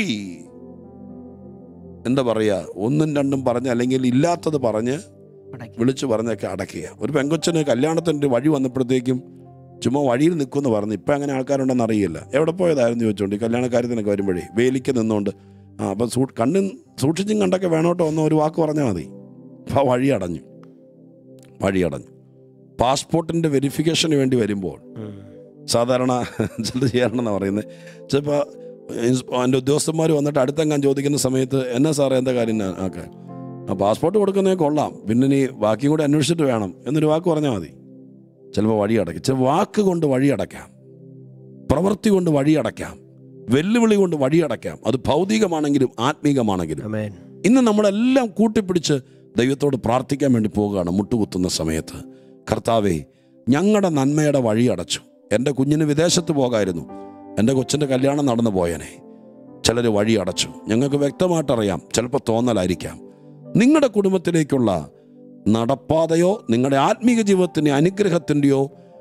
എന്താ പറയുക ഒന്നും രണ്ടും പറഞ്ഞ് അല്ലെങ്കിൽ ഇല്ലാത്തത് പറഞ്ഞ് അടയ്ക്ക്. വിളിച്ചു പറഞ്ഞൊക്കെ അടയ്ക്കുക ഒരു പെങ്കൊച്ചന് കല്യാണത്തിൻ്റെ വഴി വന്നപ്പോഴത്തേക്കും ചുമ്മാ വഴിയിൽ നിൽക്കുമെന്ന് പറഞ്ഞു ഇപ്പം അങ്ങനെ ആൾക്കാരുണ്ടെന്ന് അറിയില്ല എവിടെ പോയതായിരുന്നു ചോദിച്ചോണ്ട് ഈ കല്യാണക്കാര്യത്തിനൊക്കെ വരുമ്പോഴേ വേലിക്ക് നിന്നുകൊണ്ട് ആ അപ്പം സൂ കണ്ണും സൂക്ഷിച്ചും കണ്ടൊക്കെ വേണോട്ടോ ഒന്ന് ഒരു വാക്ക് പറഞ്ഞാൽ മതി അപ്പോൾ ആ വഴി അടഞ്ഞു വഴി അടഞ്ഞു പാസ്പോർട്ടിൻ്റെ വെരിഫിക്കേഷന് വേണ്ടി വരുമ്പോൾ ഉം. സാധാരണ ചിലത് ചെയ്യണമെന്നാണ് പറയുന്നത് ചിലപ്പോൾ എൻ്റെ ഉദ്യോഗസ്ഥന്മാർ വന്നിട്ട് അടുത്തെങ്ങാൻ ചോദിക്കുന്ന സമയത്ത് എന്നാ സാറേ എന്താ കാര്യം ഞാൻ ആക്കാൻ ആ പാസ്പോർട്ട് കൊടുക്കുന്നേ കൊള്ളാം പിന്നെ നീ ബാക്കിയും കൂടെ അന്വേഷിച്ചിട്ട് വേണം എന്നൊരു വാക്ക് പറഞ്ഞാൽ മതി ചിലപ്പോൾ വഴി അടയ്ക്കും ചില വാക്ക് കൊണ്ട് വഴി അടയ്ക്കാം പ്രവൃത്തി കൊണ്ട് വഴി അടയ്ക്കാം വെല്ലുവിളി കൊണ്ട് വഴി അടയ്ക്കാം അത് ഭൗതികമാണെങ്കിലും ആത്മീകമാണെങ്കിലും ആമേൻ ഇന്ന് നമ്മളെല്ലാം കൂട്ടിപ്പിടിച്ച് ദൈവത്തോട് പ്രാർത്ഥിക്കാൻ വേണ്ടി പോവുകയാണ് മുട്ടുകുത്തുന്ന സമയത്ത് കർത്താവേ ഞങ്ങളുടെ നന്മയുടെ വഴി അടച്ചു എൻ്റെ കുഞ്ഞിന് വിദേശത്ത് പോകായിരുന്നു എൻ്റെ കൊച്ചിൻ്റെ കല്യാണം നടന്നു പോയനെ ചിലർ വഴി അടച്ചു ഞങ്ങൾക്ക് വ്യക്തമായിട്ടറിയാം ചിലപ്പോൾ തോന്നലായിരിക്കാം നിങ്ങളുടെ കുടുംബത്തിലേക്കുള്ള നടപ്പാതയോ നിങ്ങളുടെ ആത്മീക ജീവിതത്തിൻ്റെ അനുഗ്രഹത്തിൻ്റെയോ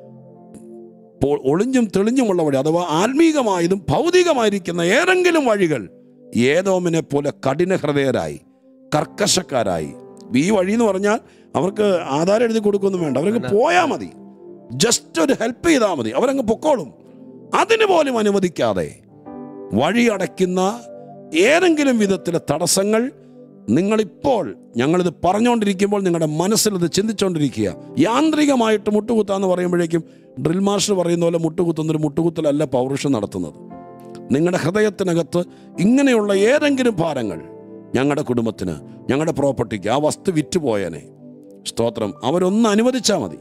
ഇപ്പോൾ ഒളിഞ്ഞും തെളിഞ്ഞുമുള്ള വഴി അഥവാ ആത്മീകമായതും ഭൗതികമായിരിക്കുന്ന ഏതെങ്കിലും വഴികൾ ഏതോമിനെ പോലെ കഠിന ഹൃദയരായി കർക്കശക്കാരായി ഈ വഴി എന്ന് പറഞ്ഞാൽ അവർക്ക് ആധാരം എഴുതി കൊടുക്കൊന്നും വേണ്ട അവർക്ക് പോയാൽ മതി ജസ്റ്റ് ഒരു ഹെൽപ്പ് ചെയ്താൽ മതി അവരങ്ങ് പൊക്കോളും അതിന് പോലും അനുവദിക്കാതെ വഴി അടയ്ക്കുന്ന ഏതെങ്കിലും വിധത്തിലെ തടസ്സങ്ങൾ നിങ്ങളിപ്പോൾ ഞങ്ങളിത് പറഞ്ഞുകൊണ്ടിരിക്കുമ്പോൾ നിങ്ങളുടെ മനസ്സിൽ ഇത് ചിന്തിച്ചുകൊണ്ടിരിക്കുക യാന്ത്രികമായിട്ട് മുട്ടുകുത്താന്ന് പറയുമ്പോഴേക്കും ഡ്രിൽ മാസ്റ്റർ പറയുന്ന പോലെ മുട്ടുകുത്തുന്നൊരു മുട്ടുകുത്തലല്ല പൗരുഷം നടത്തുന്നത് നിങ്ങളുടെ ഹൃദയത്തിനകത്ത് ഇങ്ങനെയുള്ള ഏതെങ്കിലും ഭാരങ്ങൾ ഞങ്ങളുടെ കുടുംബത്തിന് ഞങ്ങളുടെ പ്രോപ്പർട്ടിക്ക് ആ വസ്തു വിറ്റുപോയനെ സ്തോത്രം അവരൊന്ന് അനുവദിച്ചാൽ മതി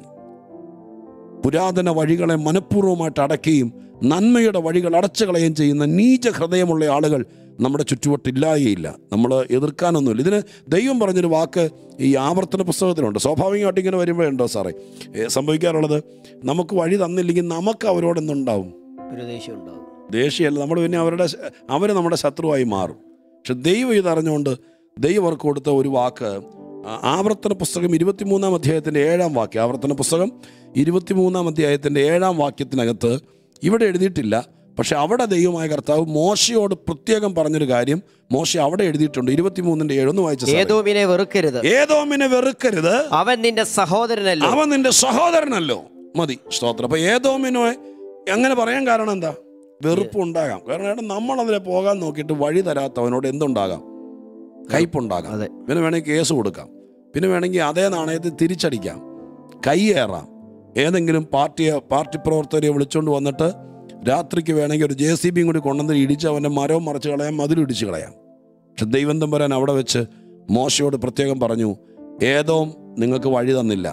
പുരാതന വഴികളെ മനഃപൂർവ്വമായിട്ട് അടയ്ക്കുകയും നന്മയുടെ വഴികൾ അടച്ചു കളയുകയും ചെയ്യുന്ന നീച ഹൃദയമുള്ള ആളുകൾ നമ്മുടെ ചുറ്റുവട്ടില്ലായേയില്ല നമ്മൾ എതിർക്കാനൊന്നുമില്ല ഇതിന് ദൈവം പറഞ്ഞൊരു വാക്ക് ഈ ആവർത്തന പുസ്തകത്തിലുണ്ട് സ്വാഭാവികമായിട്ട് ഇങ്ങനെ വരുമ്പോഴുണ്ടോ സാറേ ഏ, സംഭവിക്കാറുള്ളത് നമുക്ക് വഴി തന്നില്ലെങ്കിൽ നമുക്ക് അവരോട് എന്തുണ്ടാവും ഒരു ദേഷ്യം ഉണ്ടാവും ദേഷ്യമല്ല നമ്മൾ പിന്നെ അവരുടെ അവർ നമ്മുടെ ശത്രുവായി മാറും പക്ഷെ ദൈവം ഇതറിഞ്ഞുകൊണ്ട് ദൈവം അവർക്ക് കൊടുത്ത ഒരു വാക്ക് ആ- ആവർത്തന പുസ്തകം ഇരുപത്തിമൂന്നാം അധ്യായത്തിൻ്റെ ഏഴാം വാക്യം ആവർത്തന പുസ്തകം ഇരുപത്തിമൂന്നാം അധ്യായത്തിൻ്റെ ഏഴാം വാക്യത്തിനകത്ത് ഇവിടെ എഴുതിയിട്ടില്ല പക്ഷെ അവിടെ ദൈവമായ കർത്താവ് മോശയോട് പ്രത്യേകം പറഞ്ഞൊരു കാര്യം മോശ അവിടെ എഴുതിയിട്ടുണ്ട് ഇരുപത്തിമൂന്നിൻ്റെ ഏഴൊന്ന് വായിച്ച ഏതോമിനെ വെറുക്കരുത് ഏതോമിനെ വെറുക്കരുത് അവൻ നിന്റെ സഹോദരനല്ലോ അവൻ നിന്റെ സഹോദരനല്ലോ മതി സ്തോത്രം അപ്പൊ ഏതോമിനോ അങ്ങനെ പറയാൻ കാരണം എന്താ വെറുപ്പ് ഉണ്ടാകാം കാരണം ഏട്ടാ നമ്മൾ അതിലെ പോകാൻ നോക്കിയിട്ട് വഴി തരാത്തവനോട് എന്തുണ്ടാകാം കയ്പുണ്ടാകാം അതെ പിന്നെ വേണമെങ്കിൽ കേസ് കൊടുക്കാം പിന്നെ വേണമെങ്കിൽ അതേ നാണയത്തിൽ തിരിച്ചടിക്കാം കൈയേറാം ഏതെങ്കിലും പാർട്ടിയെ പാർട്ടി പ്രവർത്തകരെ വിളിച്ചുകൊണ്ട് വന്നിട്ട് രാത്രിക്ക് വേണമെങ്കിൽ ഒരു ജെ സി ബിയും കൂടി കൊണ്ടുവന്ന് ഇടിച്ച് അവൻ്റെ മരവും മറിച്ച് കളയാം മതിലും ഇടിച്ച് കളയാം പക്ഷെ ദൈവം തമ്പുരാൻ അവിടെ വെച്ച് മോശയോട് പ്രത്യേകം പറഞ്ഞു ഏതോ നിങ്ങൾക്ക് വഴി തന്നില്ല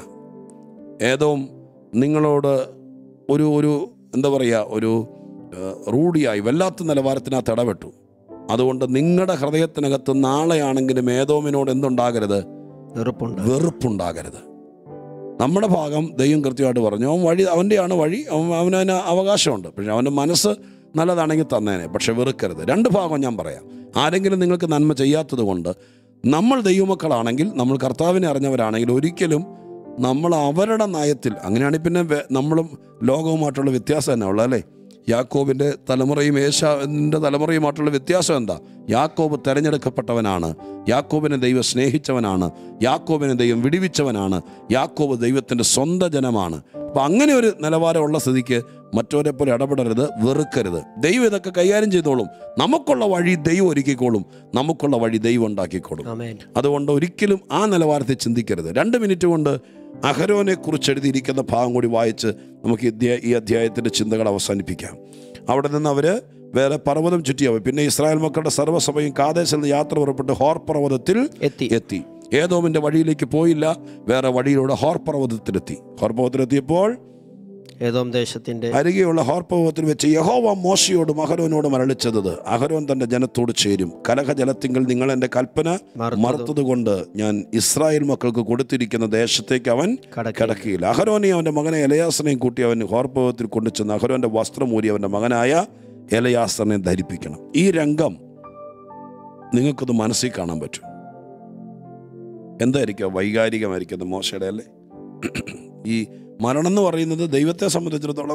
ഏതോ നിങ്ങളോട് ഒരു ഒരു എന്താ പറയുക ഒരു ഏഹ്, റൂഡിയായി വല്ലാത്ത നിലവാരത്തിനകത്ത് ഇടപെട്ടു അതുകൊണ്ട് നിങ്ങളുടെ ഹൃദയത്തിനകത്ത് നാളെയാണെങ്കിലും ഏതോമിനോട് എന്തുണ്ടാകരുത് വെറുപ്പുണ്ട് വെറുപ്പുണ്ടാകരുത് നമ്മുടെ ഭാഗം ദൈവം കൃത്യമായിട്ട് പറഞ്ഞു അവൻ വഴി അവൻ്റെയാണ് വഴി അവൻ അവനതിന് അവകാശമുണ്ട് പക്ഷെ അവൻ്റെ മനസ്സ് നല്ലതാണെങ്കിൽ തന്നേനെ പക്ഷെ വെറുക്കരുത് രണ്ട് ഭാഗം ഞാൻ പറയാം ആരെങ്കിലും നിങ്ങൾക്ക് നന്മ ചെയ്യാത്തത് കൊണ്ട് നമ്മൾ ദൈവമക്കളാണെങ്കിൽ നമ്മൾ കർത്താവിനെ അറിഞ്ഞവരാണെങ്കിൽ ഒരിക്കലും നമ്മൾ അവരുടെ നയത്തിൽ അങ്ങനെയാണെങ്കിൽ പിന്നെ വേ- നമ്മളും ലോകവുമായിട്ടുള്ള വ്യത്യാസം തന്നെ ഉള്ളത് അല്ലേ യാക്കോബിൻ്റെ തലമുറയും ഏശാവിൻ്റെ തലമുറയുമായിട്ടുള്ള വ്യത്യാസം എന്താ യാക്കോബ് തെരഞ്ഞെടുക്കപ്പെട്ടവനാണ് യാക്കോബിനെ ദൈവം സ്നേഹിച്ചവനാണ് യാക്കോബിനെ ദൈവം വിടിവിച്ചവനാണ് യാക്കോബ് ദൈവത്തിൻ്റെ സ്വന്തം ജനമാണ് അപ്പം അങ്ങനെ ഒരു നിലവാരമുള്ള സ്ഥിതിക്ക് മറ്റവരെ പോലെ ഇടപെടരുത് വെറുക്കരുത് ദൈവം ഇതൊക്കെ കൈകാര്യം ചെയ്തോളും നമുക്കുള്ള വഴി ദൈവം ഒരുക്കിക്കോളും നമുക്കുള്ള വഴി ദൈവം ഉണ്ടാക്കിക്കോളും ആമേൻ അതുകൊണ്ട് ഒരിക്കലും ആ നിലവാരത്തിൽ ചിന്തിക്കരുത് രണ്ട് മിനിറ്റ് കൊണ്ട് അഹരോനെ കുറിച്ച് എഴുതിയിരിക്കുന്ന ഭാഗം കൂടി വായിച്ച് നമുക്ക് ഈ അധ്യായ- ഈ അധ്യായത്തിൻ്റെ ചിന്തകൾ അവസാനിപ്പിക്കാം അവിടെ നിന്ന് അവർ വേറെ പർവ്വതം ചുറ്റിയാവും പിന്നെ ഇസ്രായേൽ മക്കളുടെ സർവ്വസഭയും കാദേശിൽ നിന്ന് യാത്ര പുറപ്പെട്ട് ഹോർ പർവ്വതത്തിൽ എത്തി എത്തി ഏതോമിൻ്റെ വഴിയിലേക്ക് പോയില്ല വേറെ വഴിയിലൂടെ ഹോർ പർവ്വതത്തിലെത്തി ഹോർ പർവ്വതത്തിലെത്തിയപ്പോൾ ഏതോം ദേശത്തിന്റെ അരികെയുള്ള ഹോർപ്പവത്തിൽ വെച്ച് യഹോവ മോശയോടും അഹരോനോടും അരളിച്ചത് അഹരോൻ തന്റെ ജനത്തോട് ചേരും കലഹജലത്തിങ്കൽ നിങ്ങൾ എൻ്റെ കൽപ്പന മറുത്തതും മറുത്തതുകൊണ്ട് ഞാൻ ഇസ്രായേൽ മക്കൾക്ക് കൊടുത്തിരിക്കുന്ന ദേശത്തേക്ക് അവൻ കടക്കി കിടക്കിയില്ല അഹരോനെയും അവൻ്റെ മകനെ എലയാസനെയും കൂട്ടി അവൻ ഹോർപ്പവത്തിൽ കൊണ്ടുചെന്ന് അഹരോന്റെ വസ്ത്രം ഊരി അവൻ്റെ മകനായ എലയാസനെ ധരിപ്പിക്കണം ഈ രംഗം നിങ്ങൾക്കത് മനസ്സിൽ കാണാൻ പറ്റും എന്തായിരിക്കും വൈകാരികമായിരിക്കുന്നത് മോശയുടെ അല്ലേ ഈ മരണം എന്ന് പറയുന്നത് ദൈവത്തെ സംബന്ധിച്ചിടത്തോളം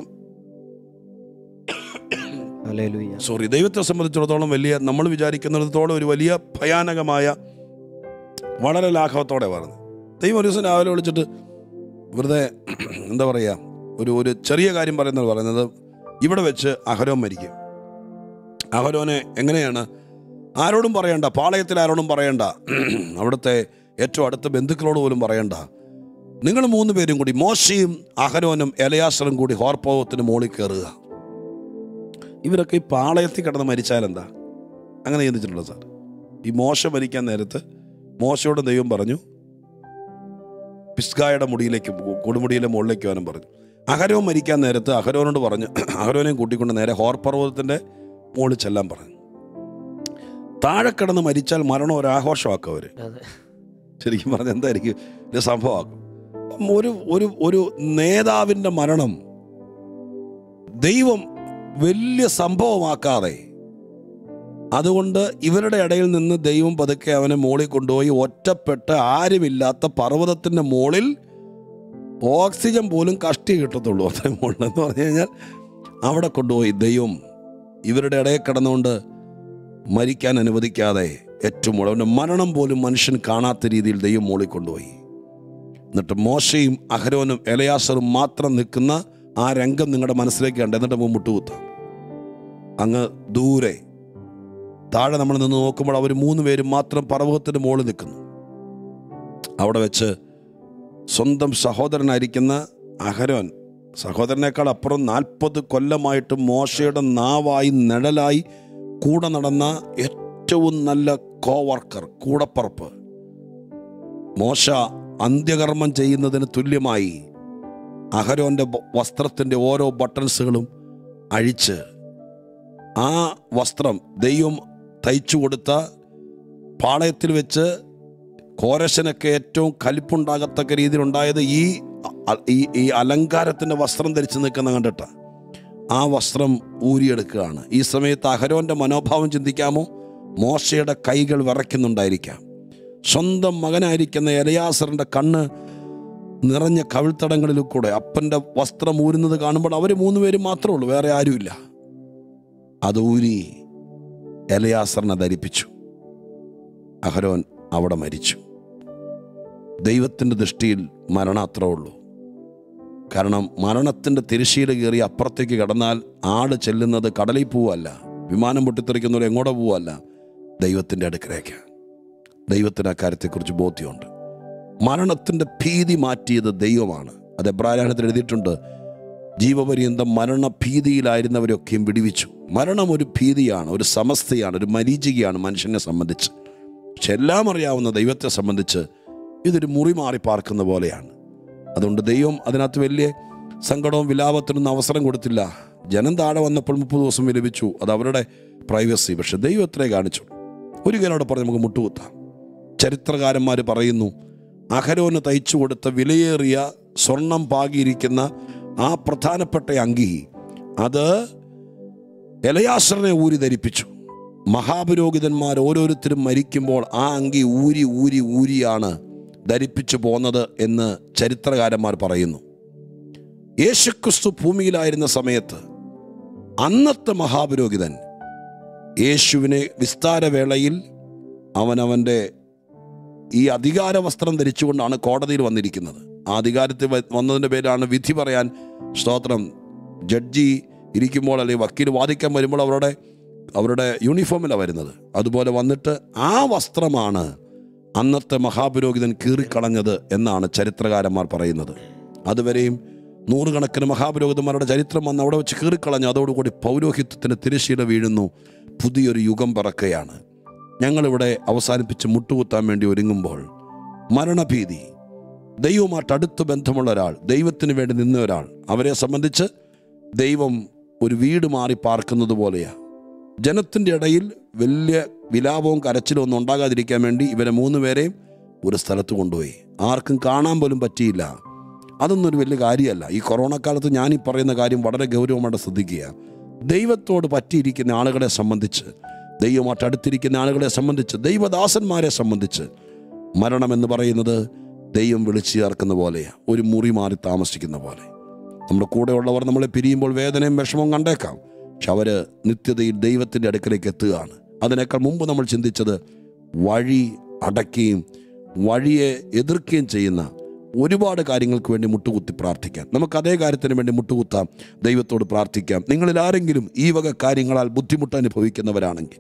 ഹല്ലേലൂയ സോറി ദൈവത്തെ സംബന്ധിച്ചിടത്തോളം വലിയ നമ്മൾ വിചാരിക്കുന്നിടത്തോളം ഒരു വലിയ ഭയാനകമായ വളരെ ലാഘവത്തോടെ പറഞ്ഞു ദൈവം ഒരു ദിവസം രാവിലെ വിളിച്ചിട്ട് വെറുതെ എന്താ പറയുക ഒരു ഒരു ചെറിയ കാര്യം പറയുന്നത് പറയുന്നത് ഇവിടെ വെച്ച് അഹരോൻ മരിക്കും അഹരോനെ എങ്ങനെയാണ് ആരോടും പറയണ്ട പാളയത്തിൽ ആരോടും പറയണ്ട അവിടുത്തെ ഏറ്റവും അടുത്ത ബന്ധുക്കളോട് പോലും പറയണ്ട നിങ്ങൾ മൂന്ന് പേരും കൂടി മോശയും അഹരോനും എലയാസറും കൂടി ഹോർപ്പവത്തിന് മുകളിൽ കയറുക ഇവരൊക്കെ ഈ പാളയത്തിൽ കിടന്ന് മരിച്ചാൽ എന്താ അങ്ങനെ ചിന്തിച്ചിട്ടുണ്ടോ സാർ ഈ മോശ മരിക്കാൻ നേരത്ത് മോശയോട് ദൈവം പറഞ്ഞു പിസ്കായുടെ മുടിയിലേക്ക് പോ- കൊടുമുടിയിലെ മുകളിലേക്ക് വരാൻ പറഞ്ഞു അഹരോൻ മരിക്കാൻ നേരത്ത് അഹരോനോട് പറഞ്ഞു അഹരോനെയും കൂട്ടിക്കൊണ്ട് നേരെ ഹോർപർവ്വതത്തിൻ്റെ മുകളിൽ ചെല്ലാൻ പറഞ്ഞു താഴെ കിടന്ന് മരിച്ചാൽ മരണം ഒരു ആഘോഷമാക്കും അവർ അതെ ശരിക്കും പറഞ്ഞാൽ എന്തായിരിക്കും ഇത് സംഭവമാക്കും അപ്പം ഒരു ഒരു ഒരു നേതാവിൻ്റെ മരണം ദൈവം വലിയ സംഭവമാക്കാതെ അതുകൊണ്ട് ഇവരുടെ ഇടയിൽ നിന്ന് ദൈവം പതുക്കെ അവനെ മുകളിൽ കൊണ്ടുപോയി ഒറ്റപ്പെട്ട് ആരുമില്ലാത്ത പർവ്വതത്തിൻ്റെ മുകളിൽ ഓക്സിജൻ പോലും കഷ്ടി കിട്ടത്തുള്ളൂ അത്രയും മുകളിൽ എന്ന് പറഞ്ഞു കഴിഞ്ഞാൽ അവിടെ കൊണ്ടുപോയി ദൈവം ഇവരുടെ ഇടയിൽ കിടന്നുകൊണ്ട് മരിക്കാൻ അനുവദിക്കാതെ ഏറ്റവും മുകളിൽ അവൻ്റെ മരണം പോലും മനുഷ്യൻ കാണാത്ത രീതിയിൽ ദൈവം മുകളിൽ കൊണ്ടുപോയി എന്നിട്ട് മോശയും അഹരോനും എലയാസറും മാത്രം നിൽക്കുന്ന ആ രംഗം നിങ്ങളുടെ മനസ്സിലേക്ക് കണ്ട് എന്നിട്ട് നമുക്ക് മുട്ടുകുത്താം അങ്ങ് ദൂരെ താഴെ നമ്മൾ നിന്ന് നോക്കുമ്പോൾ അവർ മൂന്ന് പേരും മാത്രം പർവ്വതത്തിന് മുകളിൽ നിൽക്കുന്നു അവിടെ വെച്ച് സ്വന്തം സഹോദരനായിരിക്കുന്ന അഹരോൻ സഹോദരനേക്കാൾ അപ്പുറം നാൽപ്പത് കൊല്ലമായിട്ട് മോശയുടെ നാവായി നിഴലായി കൂടെ നടന്ന ഏറ്റവും നല്ല കോവർക്കർ കൂടപ്പറപ്പ് മോശ അന്ത്യകർമ്മം ചെയ്യുന്നതിന് തുല്യമായി അഹരോന്റെ ബ- വസ്ത്രത്തിന്റെ ഓരോ ബട്ടൺസുകളും അഴിച്ച് ആ വസ്ത്രം ദൈവം തയ്ച്ചു കൊടുത്ത പാളയത്തിൽ വെച്ച് കോരശനൊക്കെ ഏറ്റവും കലിപ്പുണ്ടാകത്തക്ക രീതിയിൽ ഉണ്ടായത് ഈ അ- ഈ ഈ അലങ്കാരത്തിന്റെ വസ്ത്രം ധരിച്ചു നിൽക്കുന്ന കണ്ടിട്ട ആ വസ്ത്രം ഊരിയെടുക്കുകയാണ് ഈ സമയത്ത് അഹരോന്റെ മനോഭാവം ചിന്തിക്കാമോ മോശയുടെ കൈകൾ വിറയ്ക്കുന്നുണ്ടായിരിക്കാം സ്വന്തം മകനായിരിക്കുന്ന എലയാസറിന്റെ കണ്ണ് നിറഞ്ഞ കവിൾത്തടങ്ങളിൽ കൂടെ അപ്പൻ്റെ വസ്ത്രം ഊരുന്നത് കാണുമ്പോൾ അവർ മൂന്നുപേരും മാത്രമേ ഉള്ളൂ വേറെ ആരുമില്ല അത് ഊരി എലയാസറിനെ ധരിപ്പിച്ചു അഹരോൻ അവിടെ മരിച്ചു ദൈവത്തിൻ്റെ ദൃഷ്ടിയിൽ മരണം അത്രേ ഉള്ളൂ കാരണം മരണത്തിൻ്റെ തിരശ്ശീല കയറി അപ്പുറത്തേക്ക് കടന്നാൽ ആട് ചെല്ലുന്നത് കടലിൽ പോവല്ല വിമാനം പൊട്ടിത്തെറിക്കുന്നവർ എങ്ങോട്ട് പോവല്ല ദൈവത്തിൻ്റെ അടുക്കലേക്ക് ദൈവത്തിന് ആ കാര്യത്തെക്കുറിച്ച് ബോധ്യമുണ്ട് മരണത്തിൻ്റെ ഭീതി മാറ്റിയത് ദൈവമാണ് അത് എബ്രാഹിത്തിൽ എഴുതിയിട്ടുണ്ട് ജീവപര്യന്തം മരണഭീതിയിലായിരുന്നവരൊക്കെയും വിടിവിച്ചു മരണം ഒരു ഭീതിയാണ് ഒരു സമസ്തയാണ് ഒരു മരീചികയാണ് മനുഷ്യനെ സംബന്ധിച്ച് പക്ഷെ എല്ലാം അറിയാവുന്ന ദൈവത്തെ സംബന്ധിച്ച് ഇതൊരു മുറി മാറി പാർക്കുന്ന പോലെയാണ് അതുകൊണ്ട് ദൈവം അതിനകത്ത് വലിയ സങ്കടവും വിലാപത്തിനൊന്നും അവസരം കൊടുത്തില്ല ജനം താഴെ വന്നപ്പോൾ മുപ്പത് ദിവസം വിലപിച്ചു അത് അവരുടെ പ്രൈവസി പക്ഷെ ദൈവം എത്രേ കാണിച്ചു ഒരു കാര്യം അവിടെ പറഞ്ഞ് നമുക്ക് മുട്ടുകുത്താം ചരിത്രകാരന്മാർ പറയുന്നു അഹരോന് തയ്ച്ചു കൊടുത്ത വിലയേറിയ സ്വർണം പാകിയിരിക്കുന്ന ആ പ്രധാനപ്പെട്ട അങ്കി അത് എലയാസറിനെ ഊരി ധരിപ്പിച്ചു മഹാപുരോഹിതന്മാർ ഓരോരുത്തരും മരിക്കുമ്പോൾ ആ അങ്കി ഊരി ഊരി ഊരിയാണ് ധരിപ്പിച്ചു പോന്നത് എന്ന് ചരിത്രകാരന്മാർ പറയുന്നു യേശുക്രിസ്തു ഭൂമിയിലായിരുന്ന സമയത്ത് അന്നത്തെ മഹാപുരോഹിതൻ യേശുവിനെ വിസ്താരവേളയിൽ അവനവൻ്റെ ഈ അധികാര വസ്ത്രം ധരിച്ചുകൊണ്ടാണ് കോടതിയിൽ വന്നിരിക്കുന്നത് ആ അധികാരത്തിൽ വ- വന്നതിൻ്റെ പേരാണ് വിധി പറയാൻ സ്തോത്രം ജഡ്ജി ഇരിക്കുമ്പോൾ അല്ലെങ്കിൽ വക്കീൽ വാദിക്കാൻ വരുമ്പോൾ അവരുടെ അവരുടെ യൂണിഫോമിലാണ് വരുന്നത് അതുപോലെ വന്നിട്ട് ആ വസ്ത്രമാണ് അന്നത്തെ മഹാപുരോഹിതൻ കീറിക്കളഞ്ഞത് എന്നാണ് ചരിത്രകാരന്മാർ പറയുന്നത് അതുവരെയും നൂറുകണക്കിന് മഹാപുരോഹിതന്മാരുടെ ചരിത്രം വന്ന് അവിടെ വെച്ച് കീറിക്കളഞ്ഞു അതോടുകൂടി പൗരോഹിത്യത്തിന് തിരശ്ശീല വീഴുന്നു പുതിയൊരു യുഗം പിറക്കുകയാണ് ഞങ്ങളിവിടെ അവസാനിപ്പിച്ച് മുട്ടുകുത്താൻ വേണ്ടി ഒരുങ്ങുമ്പോൾ മരണഭീതി ദൈവവുമായിട്ട് അടുത്ത ബന്ധമുള്ള ഒരാൾ ദൈവത്തിന് വേണ്ടി നിന്ന ഒരാൾ അവരെ സംബന്ധിച്ച് ദൈവം ഒരു വീട് മാറി പാർക്കുന്നത് പോലെയാണ് ജനത്തിൻ്റെ ഇടയിൽ വലിയ വിലാപവും കരച്ചിലും ഒന്നും ഉണ്ടാകാതിരിക്കാൻ വേണ്ടി ഇവരെ മൂന്ന് പേരെയും ഒരു സ്ഥലത്ത് കൊണ്ടുപോയി ആർക്കും കാണാൻ പോലും പറ്റിയില്ല അതൊന്നും ഒരു വലിയ കാര്യമല്ല ഈ കൊറോണ കാലത്ത് ഞാൻ ഈ പറയുന്ന കാര്യം വളരെ ഗൗരവമായിട്ട് ശ്രദ്ധിക്കുക ദൈവത്തോട് പറ്റിയിരിക്കുന്ന ആളുകളെ സംബന്ധിച്ച് ദൈവമായിട്ട് അടുത്തിരിക്കുന്ന ആളുകളെ സംബന്ധിച്ച് ദൈവദാസന്മാരെ സംബന്ധിച്ച് മരണമെന്ന് പറയുന്നത് ദൈവം വിളിച്ചു ചേർക്കുന്ന പോലെയാണ് ഒരു മുറി മാറി താമസിക്കുന്ന പോലെ നമ്മുടെ കൂടെയുള്ളവർ നമ്മളെ പിരിയുമ്പോൾ വേദനയും വിഷമവും കണ്ടേക്കാം പക്ഷെ അവർ നിത്യതയിൽ ദൈവത്തിൻ്റെ അടുക്കലേക്ക് എത്തുകയാണ് അതിനേക്കാൾ മുമ്പ് നമ്മൾ ചിന്തിച്ചത് വഴി അടയ്ക്കുകയും വഴിയെ എതിർക്കുകയും ചെയ്യുന്ന ഒരുപാട് കാര്യങ്ങൾക്ക് വേണ്ടി മുട്ടുകുത്തി പ്രാർത്ഥിക്കാം നമുക്ക് അതേ കാര്യത്തിന് വേണ്ടി മുട്ടുകുത്താം ദൈവത്തോട് പ്രാർത്ഥിക്കാം നിങ്ങളിൽ ആരെങ്കിലും ഈ വക കാര്യങ്ങളാൽ ബുദ്ധിമുട്ട് അനുഭവിക്കുന്നവരാണെങ്കിൽ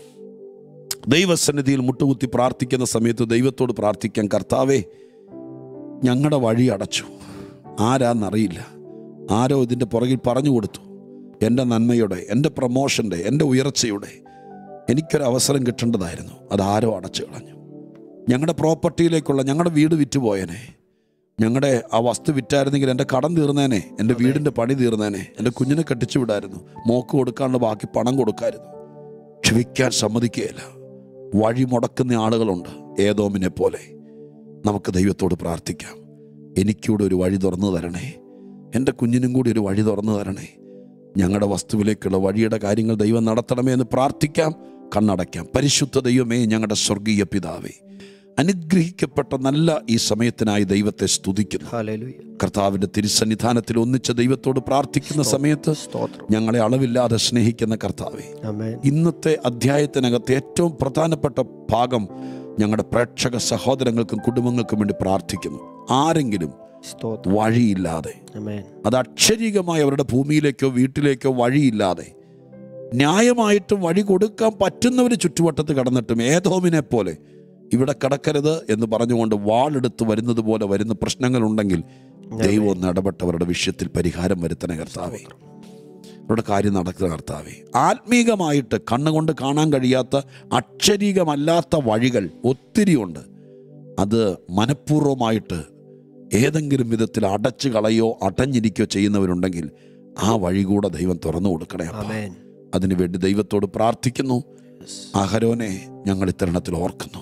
ദൈവസന്നിധിയിൽ മുട്ടുകുത്തി പ്രാർത്ഥിക്കുന്ന സമയത്ത് ദൈവത്തോട് പ്രാർത്ഥിക്കാം കർത്താവേ ഞങ്ങളുടെ വഴി അടച്ചു ആരാന്നറിയില്ല ആരോ ഇതിൻ്റെ പുറകിൽ പറഞ്ഞു കൊടുത്തു എൻ്റെ നന്മയുടെ എൻ്റെ പ്രമോഷൻ്റെ എൻ്റെ ഉയർച്ചയുടെ എനിക്കൊരു അവസരം കിട്ടേണ്ടതായിരുന്നു അത് ആരോ അടച്ചു കളഞ്ഞു ഞങ്ങളുടെ പ്രോപ്പർട്ടിയിലേക്കുള്ള ഞങ്ങളുടെ വീട് വിറ്റുപോയനെ ഞങ്ങളുടെ ആ വസ്തു വിറ്റായിരുന്നെങ്കിൽ എൻ്റെ കടം തീർന്നേനെ എൻ്റെ വീടിൻ്റെ പണി തീർന്നേനെ എൻ്റെ കുഞ്ഞിനെ കെട്ടിച്ചു വിടായിരുന്നു മോക്ക് കൊടുക്കാനുള്ള ബാക്കി പണം കൊടുക്കായിരുന്നു ക്ഷമിക്കാൻ സമ്മതിക്കുകയില്ല വഴി മുടക്കുന്ന ആളുകളുണ്ട് ഏതോമിനെ പോലെ നമുക്ക് ദൈവത്തോട് പ്രാർത്ഥിക്കാം എനിക്കൂടെ ഒരു വഴി തുറന്നു തരണേ എൻ്റെ കുഞ്ഞിനും കൂടി ഒരു വഴി തുറന്നു തരണേ ഞങ്ങളുടെ വസ്തുവിലേക്കുള്ള വഴിയുടെ കാര്യങ്ങൾ ദൈവം നടത്തണമേ എന്ന് പ്രാർത്ഥിക്കാം കണ്ണടയ്ക്കാം പരിശുദ്ധ ദൈവമേ ഞങ്ങളുടെ സ്വർഗീയ പിതാവേ അനുഗ്രഹിക്കപ്പെട്ട നല്ല ഈ സമയത്തിനായി ദൈവത്തെ സ്തുതിക്കുന്നു ഹല്ലേലൂയ കർത്താവിൻ്റെ തിരുസന്നിധാനത്തിൽ ഒന്നിച്ച ദൈവത്തോട് പ്രാർത്ഥിക്കുന്ന സമയത്ത് സ്തോത്രം ഞങ്ങളെ അളവില്ലാതെ സ്നേഹിക്കുന്ന കർത്താവേ ആമേൻ ഇന്നത്തെ അധ്യായത്തിനകത്ത് ഏറ്റവും പ്രധാനപ്പെട്ട ഭാഗം ഞങ്ങളുടെ പ്രേക്ഷക സഹോദരങ്ങൾക്കും കുടുംബങ്ങൾക്കും വേണ്ടി പ്രാർത്ഥിക്കുന്നു ആരെങ്കിലും സ്തോത്രം വഴിയില്ലാതെ ആമേൻ അത് അക്ഷരീകമായി അവരുടെ ഭൂമിയിലേക്കോ വീട്ടിലേക്കോ വഴിയില്ലാതെ ന്യായമായിട്ടും വഴി കൊടുക്കാൻ പറ്റുന്നവർ ചുറ്റുവട്ടത്ത് കടന്നിട്ടും ഏതോമിനെ പോലെ ഇവിടെ കിടക്കരുത് എന്ന് പറഞ്ഞുകൊണ്ട് വാളെടുത്ത് വരുന്നത് പോലെ വരുന്ന പ്രശ്നങ്ങളുണ്ടെങ്കിൽ ദൈവം ഒന്ന് ഇടപെട്ടവരുടെ വിഷയത്തിൽ പരിഹാരം വരുത്തണ കർത്താവേ അവരുടെ കാര്യം നടക്കുന്ന കർത്താവേ ആത്മീകമായിട്ട് കണ്ണുകൊണ്ട് കാണാൻ കഴിയാത്ത അക്ഷരീകമല്ലാത്ത വഴികൾ ഒത്തിരിയുണ്ട് അത് മനഃപൂർവ്വമായിട്ട് ഏതെങ്കിലും വിധത്തിൽ അടച്ചു കളയോ അടഞ്ഞിരിക്കോ ചെയ്യുന്നവരുണ്ടെങ്കിൽ ആ വഴി കൂടെ ദൈവം തുറന്നു കൊടുക്കണേ അപ്പാ. ആമേൻ അതിനുവേണ്ടി ദൈവത്തോട് പ്രാർത്ഥിക്കുന്നു അഹരോനെ ഞങ്ങൾ ഇത്തരണത്തിൽ ഓർക്കുന്നു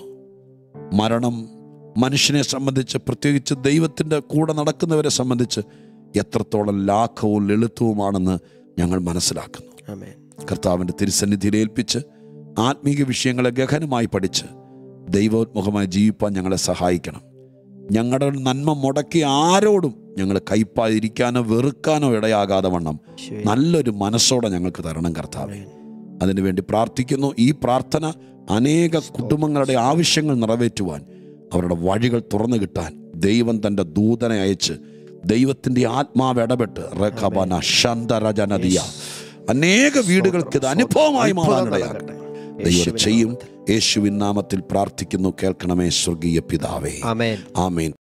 മരണം മനുഷ്യനെ സംബന്ധിച്ച് പ്രത്യേകിച്ച് ദൈവത്തിൻ്റെ കൂടെ നടക്കുന്നവരെ സംബന്ധിച്ച് എത്രത്തോളം ലാഘവും ലളിതവുമാണെന്ന് ഞങ്ങൾ മനസ്സിലാക്കുന്നു ആമേൻ കർത്താവിൻ്റെ തിരുസന്നിധിയിൽ ഏൽപ്പിച്ച് ആത്മീക വിഷയങ്ങളെ ഗഹനമായി പഠിച്ച് ദൈവോത്മുഖമായി ജീവിപ്പാൻ ഞങ്ങളെ സഹായിക്കണം ഞങ്ങളുടെ നന്മ മുടക്കി ആരോടും ഞങ്ങൾ കയ്പായിരിക്കാനോ വെറുക്കാനോ ഇടയാകാതെ വണ്ണം യേശുവേ. നല്ലൊരു മനസ്സോടെ ഞങ്ങൾക്ക് തരണം കർത്താവെ അതിനുവേണ്ടി പ്രാർത്ഥിക്കുന്നു ഈ പ്രാർത്ഥന അനേക കുടുംബങ്ങളുടെ ആവശ്യങ്ങൾ നിറവേറ്റുവാൻ അവരുടെ വഴികൾ തുറന്നു കിട്ടാൻ ദൈവം തൻ്റെ ദൂതനെ അയച്ച് ദൈവത്തിൻ്റെ ആത്മാവ് ഇടപെട്ട് റഖബന ശന്തരജനദിയ അനേക വീടുകൾക്ക് ഇത് അനുഭവമായി മാറാനിടയാകട്ടെ ദൈവം ചെയ്യും യേശുവിൻ നാമത്തിൽ പ്രാർത്ഥിക്കുന്നു കേൾക്കണമേ സ്വർഗീയ പിതാവേ ആമേൻ ആമേൻ